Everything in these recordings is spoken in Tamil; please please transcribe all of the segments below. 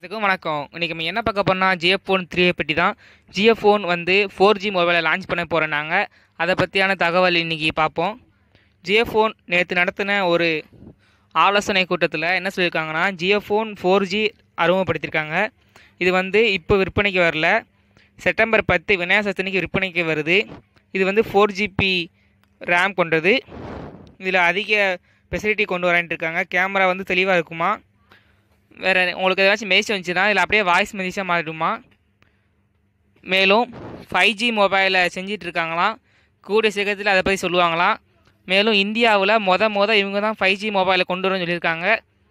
இதுக்கும் வணக்கம் இன்றைக்கி நம்ம என்ன பார்க்க போறோம்னா ஜிஎஃப் ஃபோன் த்ரீயை பற்றி தான் ஜிஎஃப் ஃபோன் வந்து ஃபோர் ஜி மொபைலை லான்ச் பண்ண போகிறோம் நாங்கள் அதை பற்றியான தகவல் இன்றைக்கி பார்ப்போம் ஜிஎஃப் ஃபோன் நேற்று நடத்தின ஒரு ஆலோசனை கூட்டத்தில் என்ன சொல்லியிருக்காங்கன்னா ஜிஎஃப் ஃபோன் ஃபோர் ஜி அறிமுகப்படுத்தியிருக்காங்க இது வந்து இப்போ விற்பனைக்கு வரல செப்டம்பர் பத்து விநாயகர் சதுர்த்திக்கு விற்பனைக்கு வருது இது வந்து ஃபோர் ஜிபி ரேம் கொண்டது இதில் அதிக ஃபெசிலிட்டி கொண்டு வரேன்ட்டு இருக்காங்க கேமரா வந்து தெளிவாக இருக்குமா வேறு உங்களுக்கு ஏதாச்சும் மெசேஜ் வந்துச்சுன்னா இதில் அப்படியே வாய்ஸ் மெசேஜாக மாறிடுமா மேலும் ஃபைவ் ஜி மொபைலை செஞ்சிட்டு இருக்காங்களாம் கூடிய சீக்கிரத்தில் அதை பற்றி சொல்லுவாங்களாம் மேலும் இந்தியாவில் மொத மொத இவங்க தான் ஃபைவ் ஜி மொபைலை கொண்டு வரணும்னு சொல்லியிருக்காங்க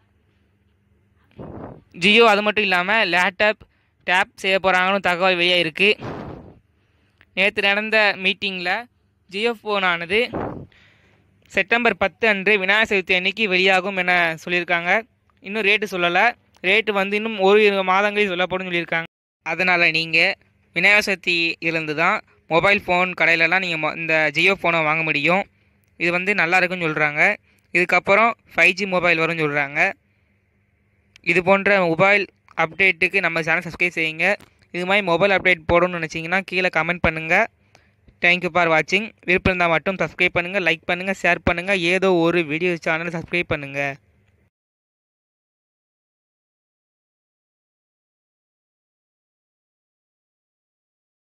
ஜியோ அது மட்டும் இல்லாமல் லேப்டாப் டேப் செய்ய போகிறாங்கன்னு தகவல் வெளியாக இருக்குது நேற்று நடந்த மீட்டிங்கில் ஜியோ ஃபோனானது செப்டம்பர் பத்து அன்று விநாயகர் சதுர்த்தி அன்னைக்கு வெளியாகும் என சொல்லியிருக்காங்க இன்னும் ரேட்டு சொல்லலை ரேட்டு வந்து இன்னும் ஒரு இரு மாதங்களில் சொல்லப்படும் சொல்லியிருக்காங்க அதனால் நீங்கள் விநாயகர் சதுர்த்தி இருந்து தான் மொபைல் ஃபோன் கடையிலலாம் நீங்கள் இந்த ஜியோ ஃபோனை வாங்க முடியும் இது வந்து நல்லா இருக்குன்னு சொல்கிறாங்க இதுக்கப்புறம் ஃபைவ் ஜி மொபைல் வரும்னு சொல்கிறாங்க இது போன்ற மொபைல் அப்டேட்டுக்கு நம்ம சேனல் சப்ஸ்கிரைப் செய்யுங்க இது மாதிரி மொபைல் அப்டேட் போடணும்னு நினச்சிங்கன்னா கீழே கமெண்ட் பண்ணுங்கள் தேங்க்யூ ஃபார் வாட்சிங் விருப்பம் இருந்தால் மட்டும் சப்ஸ்கிரைப் பண்ணுங்கள் லைக் பண்ணுங்கள் ஷேர் பண்ணுங்கள் ஏதோ ஒரு வீடியோ சேனலை சப்ஸ்கிரைப் பண்ணுங்கள்